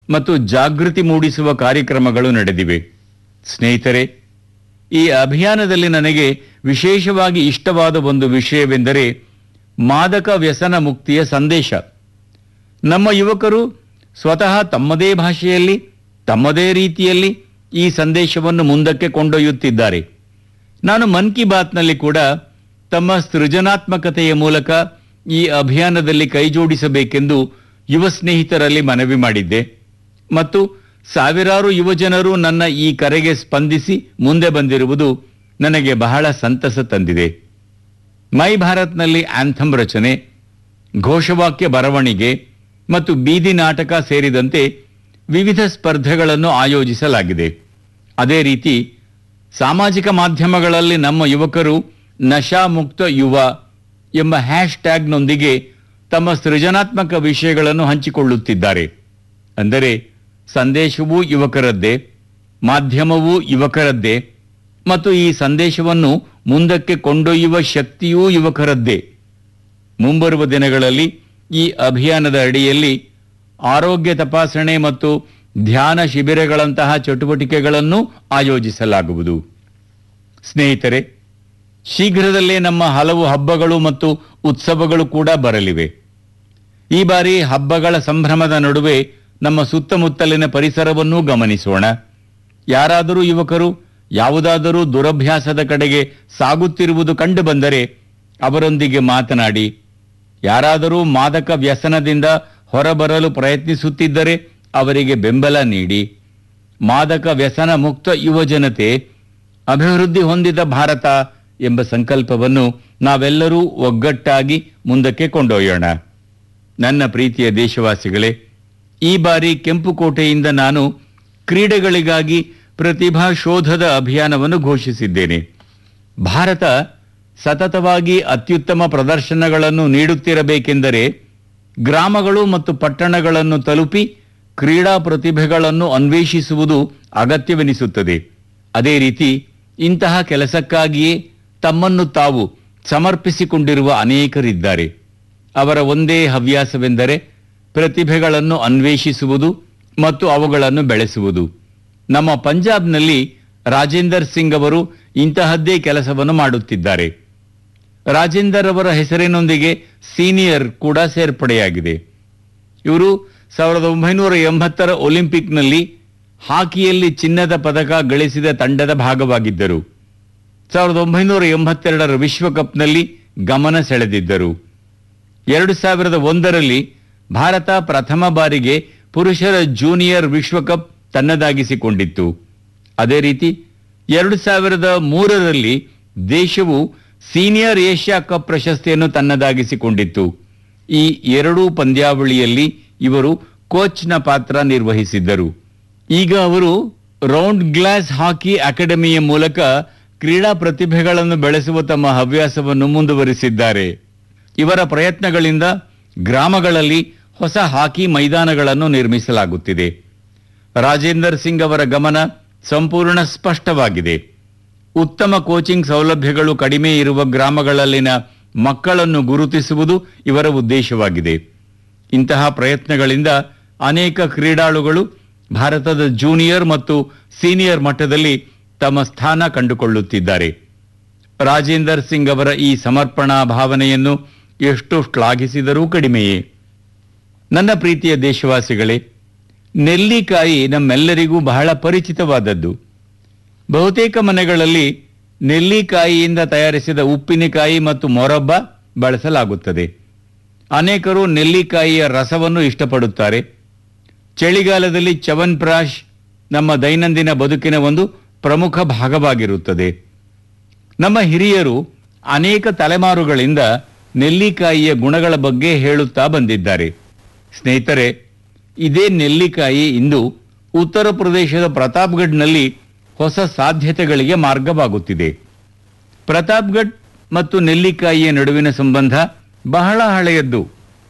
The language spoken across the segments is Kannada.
ಮತ್ತು ಜಾಗೃತಿ ಮೂಡಿಸುವ ಕಾರ್ಯಕ್ರಮಗಳು ನಡೆದಿವೆ ಸ್ನೇಹಿತರೆ ಈ ಅಭಿಯಾನದಲ್ಲಿ ನನಗೆ ವಿಶೇಷವಾಗಿ ಇಷ್ಟವಾದ ಒಂದು ವಿಷಯವೆಂದರೆ ಮಾದಕ ವ್ಯಸನ ಮುಕ್ತಿಯ ಸಂದೇಶ ನಮ್ಮ ಯುವಕರು ಸ್ವತಃ ತಮ್ಮದೇ ಭಾಷೆಯಲ್ಲಿ ತಮ್ಮದೇ ರೀತಿಯಲ್ಲಿ ಈ ಸಂದೇಶವನ್ನು ಮುಂದಕ್ಕೆ ಕೊಂಡೊಯ್ಯುತ್ತಿದ್ದಾರೆ ನಾನು ಮನ್ ಕಿ ಬಾತ್ನಲ್ಲಿ ಕೂಡ ತಮ್ಮ ಸೃಜನಾತ್ಮಕತೆಯ ಮೂಲಕ ಈ ಅಭಿಯಾನದಲ್ಲಿ ಕೈಜೋಡಿಸಬೇಕೆಂದು ಯುವ ಸ್ನೇಹಿತರಲ್ಲಿ ಮನವಿ ಮಾಡಿದ್ದೆ ಮತ್ತು ಸಾವಿರಾರು ಯುವಜನರು ನನ್ನ ಈ ಕರೆಗೆ ಸ್ಪಂದಿಸಿ ಮುಂದೆ ಬಂದಿರುವುದು ನನಗೆ ಬಹಳ ಸಂತಸ ತಂದಿದೆ ಮೈ ಭಾರತ್ನಲ್ಲಿ ಆಂಥಮ್ ರಚನೆ ಘೋಷವಾಕ್ಯ ಬರವಣಿಗೆ ಮತ್ತು ಬೀದಿ ನಾಟಕ ಸೇರಿದಂತೆ ವಿವಿಧ ಸ್ಪರ್ಧೆಗಳನ್ನು ಆಯೋಜಿಸಲಾಗಿದೆ ಅದೇ ರೀತಿ ಸಾಮಾಜಿಕ ಮಾಧ್ಯಮಗಳಲ್ಲಿ ನಮ್ಮ ಯುವಕರು ನಶಾ ಮುಕ್ತ ಯುವ ಎಂಬ ಹ್ಯಾಶ್ ಟ್ಯಾಗ್ನೊಂದಿಗೆ ತಮ್ಮ ಸೃಜನಾತ್ಮಕ ವಿಷಯಗಳನ್ನು ಹಂಚಿಕೊಳ್ಳುತ್ತಿದ್ದಾರೆ ಅಂದರೆ ಸಂದೇಶವೂ ಯುವಕರದ್ದೇ ಮಾಧ್ಯಮವೂ ಯುವಕರದ್ದೇ ಮತ್ತು ಈ ಸಂದೇಶವನ್ನು ಮುಂದಕ್ಕೆ ಕೊಂಡೊಯ್ಯುವ ಶಕ್ತಿಯೂ ಯುವಕರದ್ದೇ ಮುಂಬರುವ ದಿನಗಳಲ್ಲಿ ಈ ಅಭಿಯಾನದ ಅಡಿಯಲ್ಲಿ ಆರೋಗ್ಯ ತಪಾಸಣೆ ಮತ್ತು ಧ್ಯಾನ ಶಿಬಿರಗಳಂತಹ ಚಟುವಟಿಕೆಗಳನ್ನು ಆಯೋಜಿಸಲಾಗುವುದು ಸ್ನೇಹಿತರೆ ಶೀಘ್ರದಲ್ಲೇ ನಮ್ಮ ಹಲವು ಹಬ್ಬಗಳು ಮತ್ತು ಉತ್ಸವಗಳು ಕೂಡ ಬರಲಿವೆ ಈ ಬಾರಿ ಹಬ್ಬಗಳ ಸಂಭ್ರಮದ ನಡುವೆ ನಮ್ಮ ಸುತ್ತಮುತ್ತಲಿನ ಪರಿಸರವನ್ನೂ ಗಮನಿಸೋಣ ಯಾರಾದರೂ ಯುವಕರು ಯಾವುದಾದರೂ ದುರಭ್ಯಾಸದ ಕಡೆಗೆ ಸಾಗುತ್ತಿರುವುದು ಕಂಡುಬಂದರೆ ಅವರೊಂದಿಗೆ ಮಾತನಾಡಿ ಯಾರಾದರೂ ಮಾದಕ ವ್ಯಸನದಿಂದ ಹೊರಬರಲು ಪ್ರಯತ್ನಿಸುತ್ತಿದ್ದರೆ ಅವರಿಗೆ ಬೆಂಬಲ ನೀಡಿ ಮಾದಕ ವ್ಯಸನ ಮುಕ್ತ ಯುವಜನತೆ ಅಭಿವೃದ್ಧಿ ಹೊಂದಿದ ಭಾರತ ಎಂಬ ಸಂಕಲ್ಪವನ್ನು ನಾವೆಲ್ಲರೂ ಒಗ್ಗಟ್ಟಾಗಿ ಮುಂದಕ್ಕೆ ಕೊಂಡೊಯ್ಯೋಣ ನನ್ನ ಪ್ರೀತಿಯ ದೇಶವಾಸಿಗಳೇ ಈ ಬಾರಿ ಕೆಂಪುಕೋಟೆಯಿಂದ ನಾನು ಕ್ರೀಡೆಗಳಿಗಾಗಿ ಪ್ರತಿಭಾ ಶೋಧದ ಅಭಿಯಾನವನ್ನು ಘೋಷಿಸಿದ್ದೇನೆ ಭಾರತ ಸತತವಾಗಿ ಅತ್ಯುತ್ತಮ ಪ್ರದರ್ಶನಗಳನ್ನು ನೀಡುತ್ತಿರಬೇಕೆಂದರೆ ಗ್ರಾಮಗಳು ಮತ್ತು ಪಟ್ಟಣಗಳನ್ನು ತಲುಪಿ ಕ್ರೀಡಾ ಪ್ರತಿಭೆಗಳನ್ನು ಅನ್ವೇಷಿಸುವುದು ಅಗತ್ಯವೆನಿಸುತ್ತದೆ ಅದೇ ರೀತಿ ಇಂತಹ ಕೆಲಸಕ್ಕಾಗಿಯೇ ತಮ್ಮನ್ನು ತಾವು ಸಮರ್ಪಿಸಿಕೊಂಡಿರುವ ಅನೇಕರಿದ್ದಾರೆ ಅವರ ಒಂದೇ ಹವ್ಯಾಸವೆಂದರೆ ಪ್ರತಿಭೆಗಳನ್ನು ಅನ್ವೇಷಿಸುವುದು ಮತ್ತು ಅವುಗಳನ್ನು ಬೆಳೆಸುವುದು ನಮ್ಮ ಪಂಜಾಬ್ನಲ್ಲಿ ರಾಜೇಂದರ್ ಸಿಂಗ್ ಅವರು ಇಂತಹದ್ದೇ ಕೆಲಸವನ್ನು ಮಾಡುತ್ತಿದ್ದಾರೆ ರಾಜೇಂದರ್ ಅವರ ಹೆಸರಿನೊಂದಿಗೆ ಸೀನಿಯರ್ ಕೂಡ ಸೇರ್ಪಡೆಯಾಗಿದೆ ಇವರು ಸಾವಿರದ ಒಂಬೈನೂರ ಎಂಬತ್ತರ ಒಲಿಂಪಿಕ್ನಲ್ಲಿ ಹಾಕಿಯಲ್ಲಿ ಚಿನ್ನದ ಪದಕ ಗಳಿಸಿದ ತಂಡದ ಭಾಗವಾಗಿದ್ದರು ಸಾವಿರದ ಒಂಬೈನೂರ ಎಂಬತ್ತೆರಡರ ವಿಶ್ವಕಪ್ನಲ್ಲಿ ಗಮನ ಸೆಳೆದಿದ್ದರು ಎರಡು ಸಾವಿರದ ಒಂದರಲ್ಲಿ ಭಾರತ ಪ್ರಥಮ ಬಾರಿಗೆ ಪುರುಷರ ಜೂನಿಯರ್ ವಿಶ್ವಕಪ್ ತನ್ನದಾಗಿಸಿಕೊಂಡಿತ್ತು ಅದೇ ರೀತಿ ಎರಡು ಸಾವಿರದ ಮೂರರಲ್ಲಿ ದೇಶವು ಸೀನಿಯರ್ ಏಷ್ಯಾ ಕಪ್ ಪ್ರಶಸ್ತಿಯನ್ನು ತನ್ನದಾಗಿಸಿಕೊಂಡಿತ್ತು ಈ ಎರಡೂ ಪಂದ್ಯಾವಳಿಯಲ್ಲಿ ಇವರು ಕೋಚ್ನ ಪಾತ್ರ ನಿರ್ವಹಿಸಿದ್ದರು ಈಗ ಅವರು ರೌಂಡ್ ಗ್ಲಾಸ್ ಹಾಕಿ ಅಕಾಡೆಮಿಯ ಮೂಲಕ ಕ್ರೀಡಾ ಪ್ರತಿಭೆಗಳನ್ನು ಬೆಳೆಸುವ ತಮ್ಮ ಹವ್ಯಾಸವನ್ನು ಮುಂದುವರಿಸಿದ್ದಾರೆ ಇವರ ಪ್ರಯತ್ನಗಳಿಂದ ಗ್ರಾಮಗಳಲ್ಲಿ ಹೊಸ ಹಾಕಿ ಮೈದಾನಗಳನ್ನು ನಿರ್ಮಿಸಲಾಗುತ್ತಿದೆ ರಾಜೇಂದರ್ ಸಿಂಗ್ ಅವರ ಗಮನ ಸಂಪೂರ್ಣ ಸ್ಪಷ್ಟವಾಗಿದೆ ಉತ್ತಮ ಕೋಚಿಂಗ್ ಸೌಲಭ್ಯಗಳು ಕಡಿಮೆ ಇರುವ ಗ್ರಾಮಗಳಲ್ಲಿನ ಮಕ್ಕಳನ್ನು ಗುರುತಿಸುವುದು ಇವರ ಉದ್ದೇಶವಾಗಿದೆ ಇಂತಹ ಪ್ರಯತ್ನಗಳಿಂದ ಅನೇಕ ಕ್ರೀಡಾಳುಗಳು ಭಾರತದ ಜೂನಿಯರ್ ಮತ್ತು ಸೀನಿಯರ್ ಮಟ್ಟದಲ್ಲಿ ತಮ್ಮ ಸ್ಥಾನ ಕಂಡುಕೊಳ್ಳುತ್ತಿದ್ದಾರೆ ರಾಜೇಂದರ್ ಸಿಂಗ್ ಅವರ ಈ ಸಮರ್ಪಣಾ ಭಾವನೆಯನ್ನು ಎಷ್ಟು ಶ್ಲಾಘಿಸಿದರೂ ಕಡಿಮೆಯೇ ನನ್ನ ಪ್ರೀತಿಯ ದೇಶವಾಸಿಗಳೇ ನೆಲ್ಲಿಕಾಯಿ ನಮ್ಮೆಲ್ಲರಿಗೂ ಬಹಳ ಪರಿಚಿತವಾದದ್ದು ಬಹುತೇಕ ಮನೆಗಳಲ್ಲಿ ನೆಲ್ಲಿಕಾಯಿಯಿಂದ ತಯಾರಿಸಿದ ಉಪ್ಪಿನಕಾಯಿ ಮತ್ತು ಮೊರಬ್ಬ ಬಳಸಲಾಗುತ್ತದೆ ಅನೇಕರು ನೆಲ್ಲಿಕಾಯಿಯ ರಸವನ್ನು ಇಷ್ಟಪಡುತ್ತಾರೆ ಚಳಿಗಾಲದಲ್ಲಿ ಚವನ್ಪ್ರಾಶ್ ನಮ್ಮ ದೈನಂದಿನ ಬದುಕಿನ ಒಂದು ಪ್ರಮುಖ ಭಾಗವಾಗಿರುತ್ತದೆ ನಮ್ಮ ಹಿರಿಯರು ಅನೇಕ ತಲೆಮಾರುಗಳಿಂದ ನೆಲ್ಲಿಕಾಯಿಯ ಗುಣಗಳ ಬಗ್ಗೆ ಹೇಳುತ್ತಾ ಬಂದಿದ್ದಾರೆ ಸ್ನೇಹಿತರೆ ಇದೇ ನೆಲ್ಲಿಕಾಯಿ ಇಂದು ಉತ್ತರ ಪ್ರದೇಶದ ಪ್ರತಾಪ್ಗಢ್ನಲ್ಲಿ ಹೊಸ ಸಾಧ್ಯತೆಗಳಿಗೆ ಮಾರ್ಗವಾಗುತ್ತಿದೆ ಪ್ರತಾಪ್ಗಢ್ ಮತ್ತು ನೆಲ್ಲಿಕಾಯಿಯ ನಡುವಿನ ಸಂಬಂಧ ಬಹಳ ಹಳೆಯದ್ದು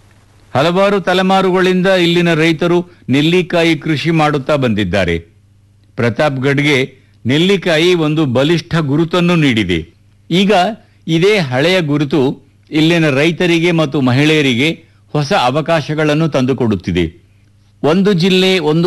ಹಲವಾರು ತಲೆಮಾರುಗಳಿಂದ ಇಲ್ಲಿನ ರೈತರು ನೆಲ್ಲಿಕಾಯಿ ಕೃಷಿ ಮಾಡುತ್ತಾ ಬಂದಿದ್ದಾರೆ ಪ್ರತಾಪ್ಗಢ್ಗೆ ನೆಲ್ಲಿಕಾಯಿ ಒಂದು ಬಲಿಷ್ಠ ಗುರುತನ್ನು ನೀಡಿದೆ ಈಗ ಇದೇ ಹಳೆಯ ಗುರುತು ಇಲ್ಲಿನ ರೈತರಿಗೆ ಮತ್ತು ಮಹಿಳೆಯರಿಗೆ ಹೊಸ ಅವಕಾಶಗಳನ್ನು ತಂದುಕೊಡುತ್ತಿದೆ ಒಂದು ಜಿಲ್ಲೆ ಒಂದು